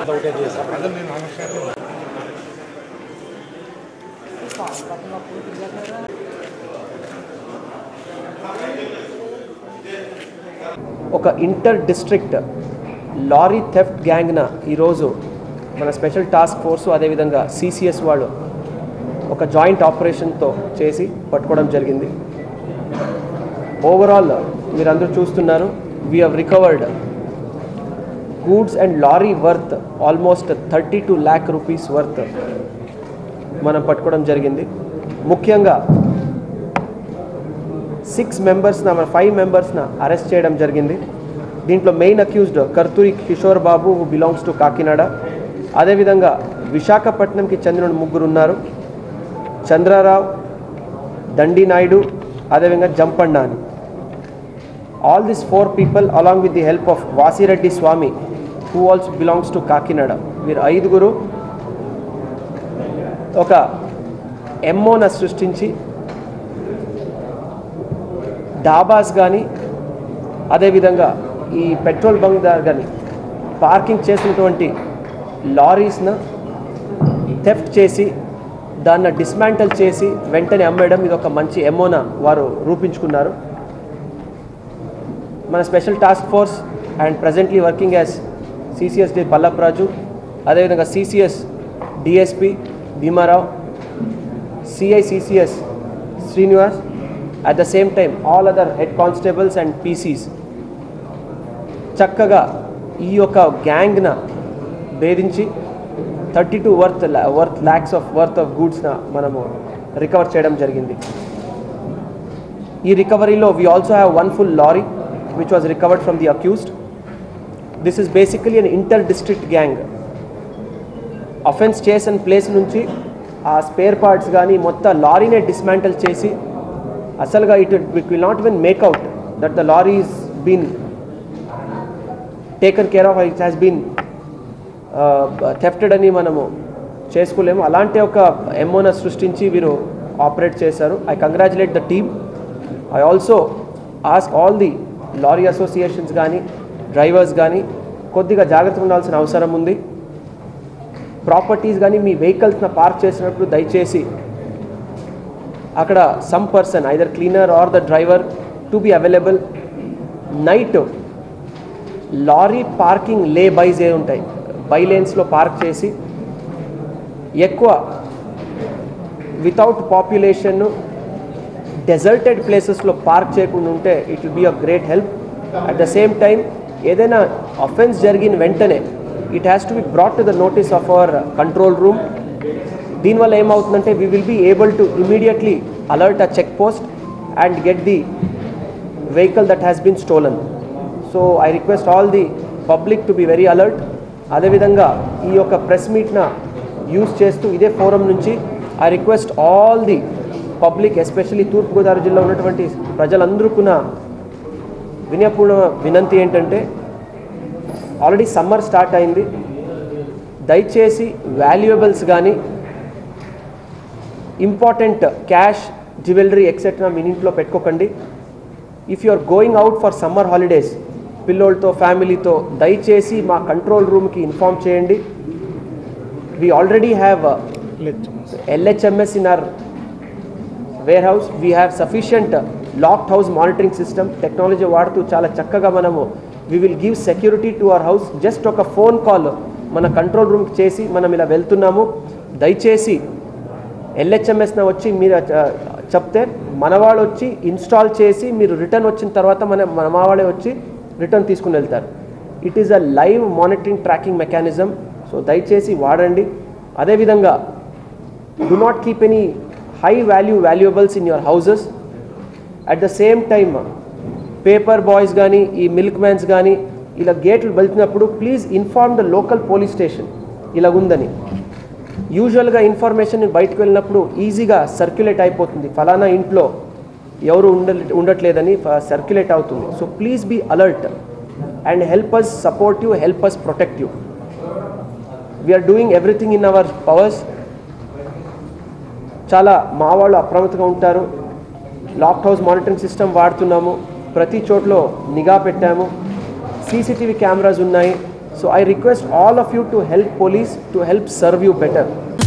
ఒక inter district lorry theft గ్యాంగ్న ఈరోజు మన స్పెషల్ టాస్క్ ఫోర్సు అదేవిధంగా సిసిఎస్ వాళ్ళు ఒక జాయింట్ ఆపరేషన్తో చేసి పట్టుకోవడం జరిగింది ఓవరాల్ మీరందరూ చూస్తున్నారు we have recovered goods and lorry worth almost thirty two lakh rupees worth మనం పట్టుకోవడం జరిగింది ముఖ్యంగా సిక్స్ మెంబర్స్న మన ఫైవ్ మెంబర్స్న అరెస్ట్ చేయడం జరిగింది దీంట్లో main accused Karturi Kishore Babu who belongs to Kakinada అదేవిధంగా విశాఖపట్నంకి చెందిన ముగ్గురు ఉన్నారు చంద్రారావు దండి నాయుడు అదేవిధంగా జంపಣ್ణ అని all this four people along with the help of Vasireddy Swamy who also belongs to Kakinada వీరు ఐదుగురు ఒక ఎమ్మోన సృష్టించి డాబాస్ కానీ అదేవిధంగా ఈ పెట్రోల్ బంక్ దగ్గర కానీ పార్కింగ్ చేసినటువంటి లారీస్న థెఫ్ట్ చేసి దాన్ని డిస్మాంటల్ చేసి వెంటనే అమ్మేయడం ఇది ఒక మంచి ఎమోనా వారు రూపించుకున్నారు మన special task force and presently working as CCS D Pallapraju అదేవిధంగా CCS DSP Bhimarao CI CCS Srinivas at the same time all other head constables and PCs చక్కగా ఈ యొక్క గ్యాంగ్న భేదించి thirty two worth worth lakhs of worth of గూడ్స్న మనము రికవర్ చేయడం జరిగింది ఈ రికవరీలో we also have one full lorry which was recovered from the accused this is basically an inter district gang offence చేసిన ప్లేస్ నుంచి ఆ స్పేర్ పార్ట్స్ కానీ మొత్తం లారీనే డిస్మాంటల్ చేసి అసలుగా it it will not even make out that the lorry is been taken care of it has been thefted అని మనము చేసుకోలేము అలాంటి ఒక ఎమ్మోన సృష్టించి వీరు ఆపరేట్ చేశారు I congratulate the team I also ask all the lorry associations కానీ డ్రైవర్స్ కానీ కొద్దిగా జాగ్రత్త ఉండాల్సిన అవసరం ఉంది ప్రాపర్టీస్ కానీ మీ వెహికల్స్న పార్క్ చేసినప్పుడు దయచేసి అక్కడ some person either cleaner or the driver to be available night lorry parking laybys ఏ ఉంటాయి బై లేన్స్లో పార్క్ చేసి ఎక్కువ వితౌట్ పాపులేషన్ డెజర్టెడ్ ప్లేసెస్లో పార్క్ చేయకుండా ఉంటే it will be a great help at the same time ఏదైనా offence జరిగిన వెంటనే it has to be brought to the notice of our control room దీనివల్ల ఏమవుతుందంటే we will be able to immediately alert a check post and get the vehicle that has been stolen so I request all the public to be very alert అదేవిధంగా ఈ యొక్క press మీట్న use చేస్తూ ఇదే forum నుంచి I request all the public especially Thurpugodavari జిల్లా ఉన్నటువంటి ప్రజలందరికీ వినయపూర్ణ వినంతి ఏంటంటే ఆల్రెడీ సమ్మర్ స్టార్ట్ అయింది దయచేసి వాల్యుయబుల్స్ కానీ ఇంపార్టెంట్ క్యాష్ జ్యువెలరీ ఎక్సెట్రా మీ ఇంట్లో పెట్టుకోకండి if you are going out for summer holidays పిల్లోళ్ళతో ఫ్యామిలీతో దయచేసి మా కంట్రోల్ రూమ్కి ఇన్ఫామ్ చేయండి we already have LHMS in our where house we have sufficient locked house monitoring system technology వాడుతూ చాలా చక్కగా మనము we will give security to our house just ఒక ఫోన్ కాల్ మన కంట్రోల్ రూమ్కి చేసి మనం ఇలా వెళ్తున్నాము దయచేసి ఎల్హెచ్ఎంఎస్న వచ్చి మీరు చ- చెప్తే మనవాళ్ళు వచ్చి ఇన్స్టాల్ చేసి మీరు రిటర్న్ వచ్చిన తర్వాత మన మన వాళ్ళే వచ్చి రిటర్న్ తీసుకుని వెళ్తారు it is a live monitoring tracking mechanism so దయచేసి వాడండి అదేవిధంగా do not keep any high value valuables in your houses at the same time paper boys కానీ ఈ మిల్క్ మ్యాన్స్ కానీ ఇలా గేట్లు వెళ్తున్నప్పుడు please inform the local police station ఇలా ఉందని యూజువల్గా ఇన్ఫర్మేషన్ బయటకు వెళ్ళినప్పుడు ఈజీగా సర్క్యులేట్ అయిపోతుంది ఫలానా ఇంట్లో ఎవరు ఉండ ఉండట్లేదని సర్క్యులేట్ అవుతుంది so please be alert and help us support you help us protect you we're doing everything in our powers చాలా మా వాళ్ళు అప్రమత్తంగా ఉంటారు లాక్డ్ హౌస్ మానిటరింగ్ సిస్టమ్ వాడుతున్నాము ప్రతి చోట్లో నిఘా పెట్టాము సీసీటీవీ కెమెరాస్ ఉన్నాయి so I request all of you to help police to help serve you better